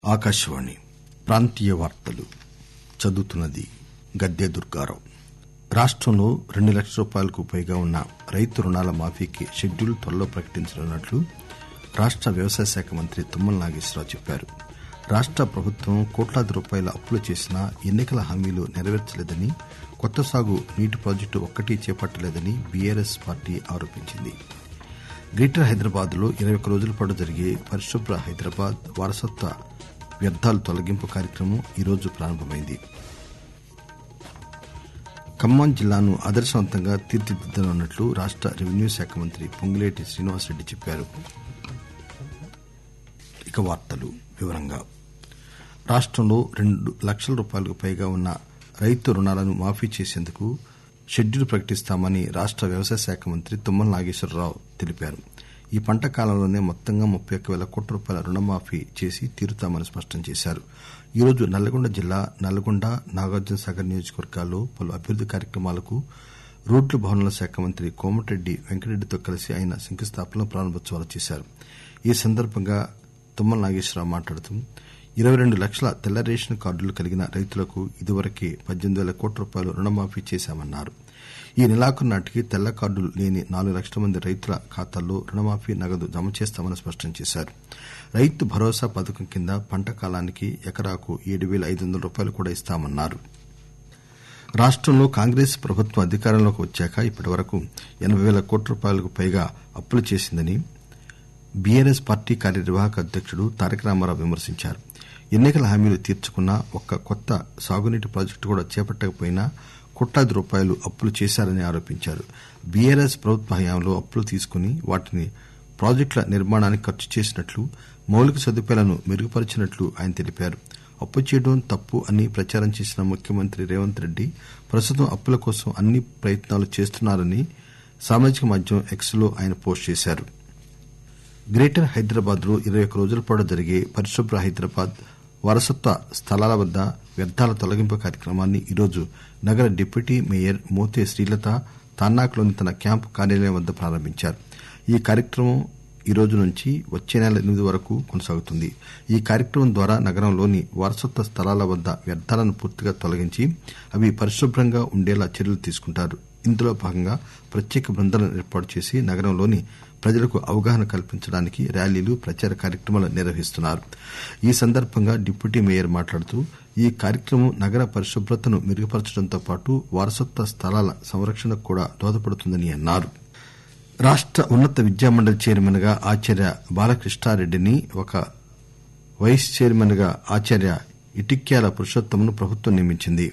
ఆకాశవాణి ప్రాంతీయ వార్తలు చదువుతున్నది గద్దె దుర్గారావు రాష్టంలో రెండు లక్షల రూపాయలకు పైగా ఉన్న రైతు రుణాల మాఫీకి షెడ్యూల్ త్వరలో ప్రకటించనున్నట్లు రాష్ట వ్యవసాయ శాఖ మంత్రి తుమ్మల నాగేశ్వరరావు చెప్పారు రాష్ట ప్రభుత్వం కోట్లాది రూపాయల అప్పులు చేసినా ఎన్నికల హామీలు నెరవేర్చలేదని కొత్త సాగు నీటి ప్రాజెక్టు ఒక్కటీ చేపట్టలేదని బీఆర్ఎస్ పార్టీ ఆరోపించింది గ్రేటర్ హైదరాబాద్ లో ఇరవై ఒక్క రోజుల పాటు జరిగే పరిశుభ్ర హైదరాబాద్ వారసత్వ వ్యర్థాల తొలగింపు కార్యక్రమం ఈరోజు ప్రారంభమైంది ఖమ్మం జిల్లాను ఆదర్శవంతంగా తీర్చిదిద్దనున్నట్లు రాష్ట రెవెన్యూ శాఖ మంత్రి పొంగులేటి శ్రీనివాసరెడ్డి చెప్పారు ఇక వార్తలు వివరంగా రాష్టంలో రెండు లక్షల రూపాయలకు పైగా ఉన్న రైతు రుణాలను మాఫీ చేసేందుకు షెడ్యూల్ ప్రకటిస్తామని రాష్ట వ్యవసాయ శాఖ మంత్రి తుమ్మల నాగేశ్వరరావు తెలిపారు ఈ పంట కాలంలోనే మొత్తంగా ముప్పై ఒక్క పేల కోట్ల రూపాయల రుణమాఫీ చేసి తీరుతామని స్పష్టం చేశారు ఈరోజు నల్లగొండ జిల్లా నల్లగొండ నాగార్జున సాగర్ నియోజకవర్గాల్లో పలు అభివృద్ది కార్యక్రమాలకు రోడ్లు భవనాల శాఖ మంత్రి కోమటిరెడ్డి వెంకటరెడ్డితో కలిసి ఆయన శంకుస్థాపన ప్రారంభోత్సవాలు చేశారు ఈ సందర్భంగా తుమ్మల నాగేశ్వరరావు మాట్లాడుతూ ఇరవై రెండు లక్షల తెల్ల రేషన్ కార్డులు కలిగిన రైతులకు ఇదివరకే పద్దెనిమిది పేల కోట్ల రూపాయలు రుణమాఫీ చేశామన్నారు ఈ నెలాఖరు నాటికి తెల్ల కార్డులు లేని నాలుగు లక్షల మంది రైతుల ఖాతాల్లో రుణమాఫీ నగదు జమ చేస్తామని స్పష్టం చేశారు రైతు భరోసా పథకం కింద పంట కాలానికి ఎకరాకు ఏడు పేల ఐదు వందల రూపాయలు కూడా ఇస్తామన్నారు రాష్టంలో కాంగ్రెస్ ప్రభుత్వం అధికారంలోకి వచ్చాక ఇప్పటివరకు ఎనబై పేల కోట్ల రూపాయలకు పైగా అప్పులు చేసిందని బీఆర్ఎస్ పార్టీ కార్యనిర్వాహక అధ్యకుడు తారక రామారావు విమర్శించారు ఎన్నికల హామీలు తీర్చుకున్నా ఒక్క కొత్త సాగునీటి ప్రాజెక్టు కూడా చేపట్టకపోయినా కోట్లాది రూపాయలు అప్పులు చేశారని ఆరోపించారు బీఆర్ఎస్ ప్రభుత్వ హయాంలో అప్పులు తీసుకుని వాటిని ప్రాజెక్టుల నిర్మాణానికి ఖర్చు చేసినట్లు మౌలిక సదుపాయాలను మెరుగుపరిచినట్లు ఆయన తెలిపారు అప్పు చేయడం తప్పు అని ప్రచారం చేసిన ముఖ్యమంత్రి రేవంత్ రెడ్డి ప్రస్తుతం అప్పుల కోసం అన్ని ప్రయత్నాలు చేస్తున్నారని సామాజిక మాధ్యమం ఎక్స్ లో ఆయన పోస్టు చేశారు గ్రేటర్ హైదరాబాద్ లో ఇరవై ఒక్క రోజుల పాటు జరిగే పరిశుభ్ర హైదరాబాద్ వారసత్వ స్థలాల వద్ద వ్యర్థాల తొలగింపు కార్యక్రమాన్ని ఈరోజు నగర డిప్యూటీ మేయర్ మోతే శ్రీలత తాన్నాకులోని తన క్యాంపు కార్యాలయం వద్ద ప్రారంభించారు ఈ కార్యక్రమం ఈ రోజు నుంచి వచ్చే నెల ఎనిమిది వరకు కొనసాగుతుంది ఈ కార్యక్రమం ద్వారా నగరంలోని వారసత్వ స్థలాల వద్ద వ్యర్థాలను పూర్తిగా తొలగించి అవి పరిశుభ్రంగా ఉండేలా చర్యలు తీసుకుంటారు ఇందులో భాగంగా ప్రత్యేక బృందాలను ఏర్పాటు చేసి నగరంలోని ప్రజలకు అవగాహన కల్పించడానికి ర్యాలీలు ప్రచార కార్యక్రమాలు నిర్వహిస్తున్నారు ఈ సందర్భంగా డిప్యూటీ మేయర్ మాట్లాడుతూ ఈ కార్యక్రమం నగర పరిశుభ్రతను మెరుగుపరచడంతో పాటు వారసత్వ స్థలాల సంరక్షణకు కూడా దోహదపడుతుందని అన్నారు రాష్ట ఉన్నత విద్యామండలి చైర్మన్ గా ఆచార్య బాలకృష్ణారెడ్డిని ఒక వైస్ చైర్మన్ గా ఆచార్య ఇటిక్యాల పురుషోత్తమ్ను ప్రభుత్వం నియమించింది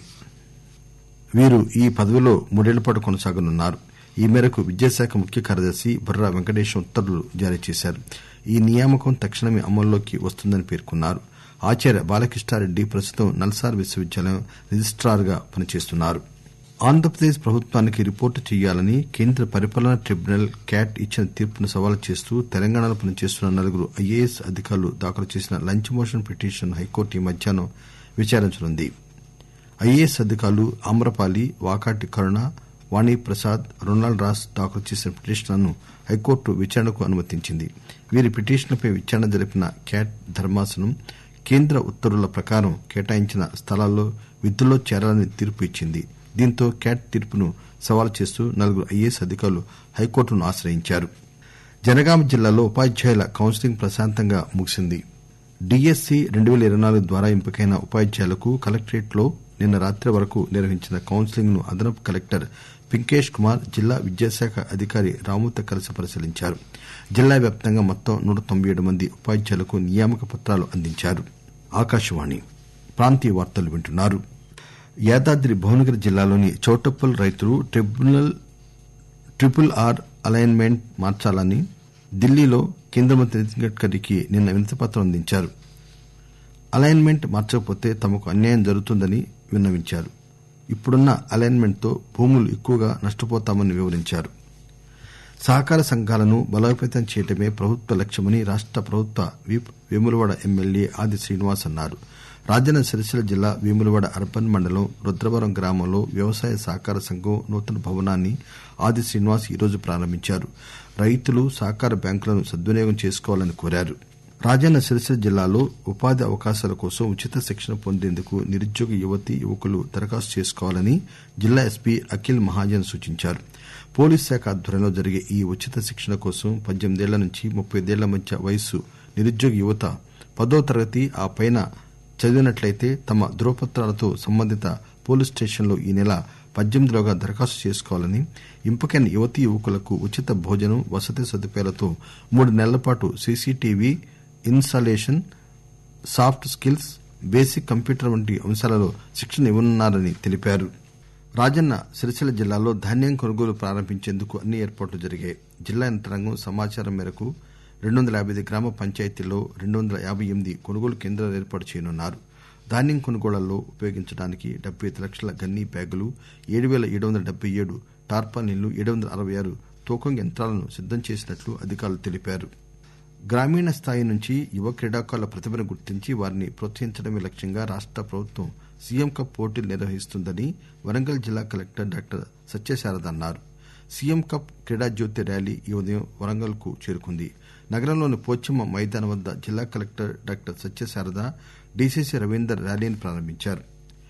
వీరు ఈ పదవిలో మూడేళ్ల పాటు కొనసాగనున్నారు ఈ మేరకు విద్యాశాఖ ముఖ్య కార్యదర్శి బుర్రా వెంకటేశం ఉత్తర్వులు జారీ చేశారు ఈ నియామకం తక్షణమే అమల్లోకి వస్తుందని పేర్కొన్నారు ఆచార్య బాలకృష్ణారెడ్డి ప్రస్తుతం నల్సార్ విశ్వవిద్యాలయం రిజిస్టార్ గా పనిచేస్తున్నారు ఆంధ్రప్రదేశ్ ప్రభుత్వానికి రిపోర్టు చేయాలని కేంద్ర పరిపాలనా ట్రిబ్యునల్ క్యాట్ ఇచ్చిన తీర్పును సవాలు చేస్తూ తెలంగాణలో పనిచేస్తున్న నలుగురు ఐఏఎస్ అధికారులు దాఖలు చేసిన లంచ్ మోషన్ పిటిషన్ హైకోర్టు ఈ మధ్యాహ్నం విచారించనుంది ఐఏఎస్ అధికారులు ఆమ్రపాలి వాకాటి కరుణ వాణిప్రసాద్ రొనాల్డ్ రాస్ దాఖలు చేసిన పిటిషన్లను హైకోర్టు విచారణకు అనుమతించింది వీరి పిటిషన్లపై విచారణ జరిపిన క్యాట్ ధర్మాసనం కేంద్ర ఉత్తర్వుల ప్రకారం కేటాయించిన స్థలాల్లో విధుల్లో చేరాలని తీర్పు ఇచ్చింది దీంతో క్యాట్ తీర్పును సవాలు చేస్తూ నలుగురు ఐఏఎస్ అధికారులు హైకోర్టును ఆశ్రయించారు జనగామ జిల్లాలో ఉపాధ్యాయుల కౌన్సిలింగ్ ప్రశాంతంగా ముగిసింది డిఎస్సి రెండు పేల ఇరవై నాలుగు ద్వారా ఎంపికైన ఉపాధ్యాయులకు కలెక్టరేట్ లో నిన్న రాత్రి వరకు నిర్వహించిన కౌన్సిలింగ్ ను అదనపు కలెక్టర్ పింకేష్ కుమార్ జిల్లా విద్యాశాఖ అధికారి రాముతో కలిసి పరిశీలించారు జిల్లా వ్యాప్తంగా మొత్తం నూట తొంభై ఏడు మంది ఉపాధ్యాయులకు నియామక పత్రాలు అందించారు యాదాద్రి భువనగిరి జిల్లాలోని చౌటప్పల్ రైతులు ట్రిపుల్ ఆర్ అలైన్మెంట్ మార్చాలని ఢిల్లీలో కేంద్ర మంత్రి నితిన్ గడ్కరీకి నిన్న వినతిపత్రం అందించారు అలైన్మెంట్ మార్చకపోతే తమకు అన్యాయం జరుగుతుందని విన్నవించారు ఇప్పుడున్న అలైన్మెంట్ తో భూములు ఎక్కువగా నష్టపోతామని వివరించారు సహకార సంఘాలను బలోపేతం చేయడమే ప్రభుత్వ లక్ష్యమని రాష్ట ప్రభుత్వ విప్ వేములవాడ ఎమ్మెల్యే ఆది శ్రీనివాస్ అన్నారు రాజన్న సిరిసిల్ల జిల్లా వేములవాడ అర్బన్ మండలం రుద్రవరం గ్రామంలో వ్యవసాయ సహకార సంఘం నూతన భవనాన్ని ఆది శ్రీనివాస్ ఈరోజు ప్రారంభించారు రైతులు సహకార బ్యాంకులను సద్వినియోగం చేసుకోవాలని కోరారు రాజన్న సిరిసిల్ల జిల్లాలో ఉపాధి అవకాశాల కోసం ఉచిత శిక్షణ పొందేందుకు నిరుద్యోగ యువతీ యువకులు దరఖాస్తు చేసుకోవాలని జిల్లా ఎస్పీ అఖిల్ మహాజన్ సూచించారు పోలీస్ శాఖ ఆధ్వర్యంలో జరిగే ఈ ఉచిత శిక్షణ కోసం పద్దెనిమిదేళ్ల నుంచి ముప్పైదేళ్ల మధ్య వయస్సు నిరుద్యోగ యువత పదో తరగతి ఆ పైన చదివినట్లయితే తమ ధృవపత్రాలతో సంబంధిత పోలీస్ స్టేషన్లో ఈ నెల పద్దెనిమిదిలోగా దరఖాస్తు చేసుకోవాలని ఎంపికైన యువతీ యువకులకు ఉచిత భోజనం వసతి సదుపాయాలతో మూడు నెలల పాటు CCTV installation soft skills basic computer వంటి అంశాలలో శిక్షణ ఇవ్వనున్నారని తెలిపారు రాజన్న సిరిసిల్ల జిల్లాలో ధాన్యం కొనుగోలు ప్రారంభించేందుకు అన్ని ఏర్పాట్లు జరిగాయి జిల్లా యంత్రాంగం సమాచారం మేరకు రెండు వందల యాబై గ్రామ పంచాయతీల్లో రెండు వందల యాబై ఎనిమిది కొనుగోలు కేంద్రాలు ఏర్పాటు చేయనున్నారు ధాన్యం కొనుగోళ్లలో ఉపయోగించడానికి డెబ్బై ఐదు లక్షల గన్నీ బ్యాగులు ఏడు పేల ఏడు వందల డెబ్బై ఏడు టార్పాలిన్లు ఏడు వందల అరవై ఆరు తూకం యంత్రాలను సిద్దం చేసినట్లు అధికారులు తెలిపారు గ్రామీణ స్థాయి నుంచి యువ క్రీడాకారుల ప్రతిభను గుర్తించి వారిని ప్రోత్సహించడమే లక్ష్యంగా రాష్ట ప్రభుత్వం సీఎం కప్ పోటీలు నిర్వహిస్తుందని వరంగల్ జిల్లా కలెక్టర్ డాక్టర్ సత్యశారద అన్నారు సీఎం కప్ క్రీడా జ్యోతి ర్యాలీ ఈ ఉదయం వరంగల్ కు చేరుకుంది నగరంలోని పోచమ్మ మైదానం వద్ద జిల్లా collector doctor Satyasarada DCC Ravinder ర్యాలీని ప్రారంభించారు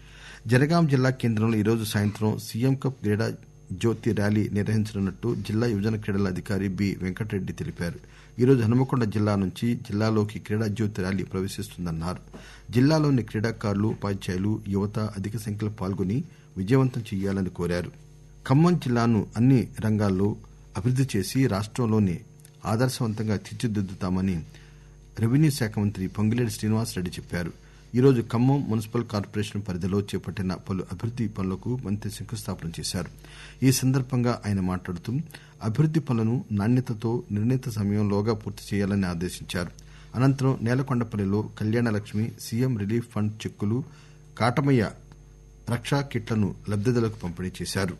జనగాం జిల్లా కేంద్రంలో ఈరోజు సాయంత్రం సీఎం కప్ క్రీడా జ్యోతి ర్యాలీ నిర్వహించనున్నట్టు జిల్లా యువజన క్రీడల అధికారి బి వెంకటరెడ్డి తెలిపారు ఈరోజు హనుమకొండ జిల్లా నుంచి జిల్లాలోకి క్రీడా జ్యోతి ర్యాలీ ప్రవేశిస్తుందన్నారు జిల్లాలోని క్రీడాకారులు ఉపాధ్యాయులు యువత అధిక సంఖ్యలో పాల్గొని విజయవంతం చేయాలని కోరారు ఖమ్మం జిల్లాను అన్ని రంగాల్లో అభివృద్ది చేసి రాష్టంలోనే ఆదర్శవంతంగా తీర్చిదిద్దుతామని రెవెన్యూ శాఖ మంత్రి పొంగిలేటి శ్రీనివాసరెడ్డి చెప్పారు ఈరోజు ఖమ్మం మున్సిపల్ కార్పొరేషన్ పరిధిలో చేపట్టిన పలు అభివృద్ది పనులకు మంత్రి శంకుస్థాపన చేశారు ఈ సందర్భంగా ఆయన మాట్లాడుతూ అభివృద్ది పనులను నాణ్యతతో నిర్ణీత సమయంలోగా పూర్తి చేయాలని ఆదేశించారు అనంతరం నేలకొండపల్లిలో కళ్యాణలక్ష్మి సీఎం రిలీఫ్ ఫండ్ చెక్కులు కాటమయ్య రక్షా కిట్లను లబ్దిదారులకు పంపిణీ చేశారు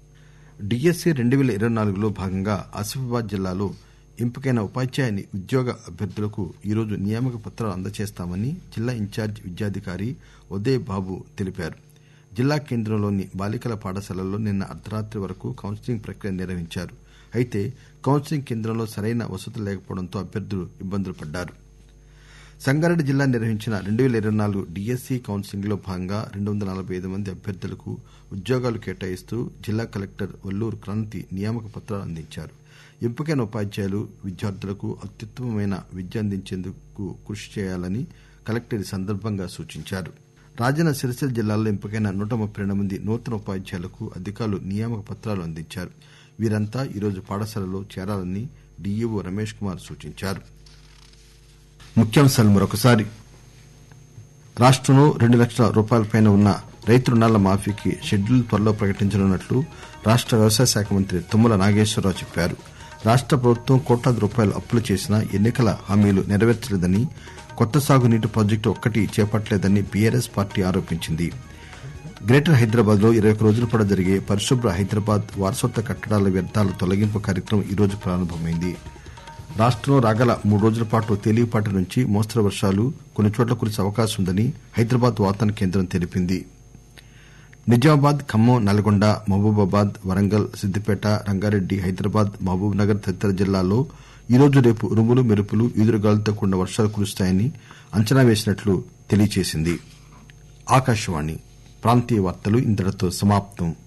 డిఎస్సి రెండు పేల ఇరవై నాలుగులో భాగంగా ఆసిఫాబాద్ జిల్లాలో ఎంపికైన ఉపాధ్యాయ ఉద్యోగ అభ్యర్థులకు ఈరోజు నియామక పత్రాలు అందజేస్తామని జిల్లా ఇన్ఛార్జి విద్యాధికారి ఉదయ్ బాబు తెలిపారు జిల్లా కేంద్రంలోని బాలికల పాఠశాలల్లో నిన్న అర్దరాత్రి వరకు కౌన్సిలింగ్ ప్రక్రియ నిర్వహించారు అయితే కౌన్సిలింగ్ కేంద్రంలో సరైన వసతులు లేకపోవడంతో అభ్యర్థులు ఇబ్బందులు పడ్డారు సంగారెడ్డి జిల్లా నిర్వహించిన రెండు పేల ఇరవై నాలుగు డిఎస్సి కౌన్సిలింగ్ లో భాగంగా రెండు వందల నలబై ఐదు మంది అభ్యర్థులకు ఉద్యోగాలు కేటాయిస్తూ జిల్లా కలెక్టర్ వల్లూరు క్రాంతి నియామక పత్రాలు అందించారు ఎంపికైన ఉపాధ్యాయులు విద్యార్థులకు అత్యుత్తమమైన విద్య అందించేందుకు కృషి చేయాలని కలెక్టర్ ఈ సందర్భంగా సూచించారు రాజన్న సిరిసిల్ల జిల్లాలో ఎంపికైన నూట ముప్పై రెండు మంది నూతన ఉపాధ్యాయులకు అధికారులు నియామక పత్రాలు అందించారు వీరంతా ఈరోజు పాఠశాలలో చేరాలని డీఈఓ రమేష్ కుమార్ సూచించారు ముఖ్యాంశాలు మరొకసారి రాష్టంలో రెండు లక్షల రూపాయలపైన ఉన్న రైతు రుణాల మాఫీకి షెడ్యూల్ త్వరలో ప్రకటించనున్నట్లు రాష్ట వ్యవసాయ శాఖ మంత్రి తుమ్మల నాగేశ్వరరావు చెప్పారు రాష్ట ప్రభుత్వం కోట్లాది రూపాయలు అప్పులు చేసినా ఎన్నికల హామీలు నెరవేర్చలేదని కొత్త సాగు నీటి ప్రాజెక్టు ఒక్కటి చేపట్టలేదని బీఆర్ఎస్ పార్టీ ఆరోపించింది గ్రేటర్ హైదరాబాద్ లో ఇరవై ఒక్క రోజుల పాటు జరిగే పరిశుభ్ర హైదరాబాద్ వారసత్వ కట్టడాల వ్యర్థాల తొలగింపు కార్యక్రమం ఈరోజు ప్రారంభమైంది రాష్టంలో రాగల మూడు రోజుల పాటు తేలికపాటి నుంచి మోస్తరు వర్షాలు కొన్ని చోట్ల కురిసే అవకాశం ఉందని హైదరాబాద్ వాతావరణ కేంద్రం తెలిపింది నిజామాబాద్ ఖమ్మం నల్గొండ మహబూబాబాద్ వరంగల్ సిద్దిపేట రంగారెడ్డి హైదరాబాద్ మహబూబ్ నగర్ తదితర జిల్లాల్లో ఈరోజు రేపు ఉరుములు మెరుపులు ఈదురుగాలులతో కూడిన వర్షాలు కురుస్తాయని అంచనా వేసినట్లు తెలియజేసింది ఆకాశవాణి ప్రాంతీయ వార్తలు ఇంతటితో సమాప్తం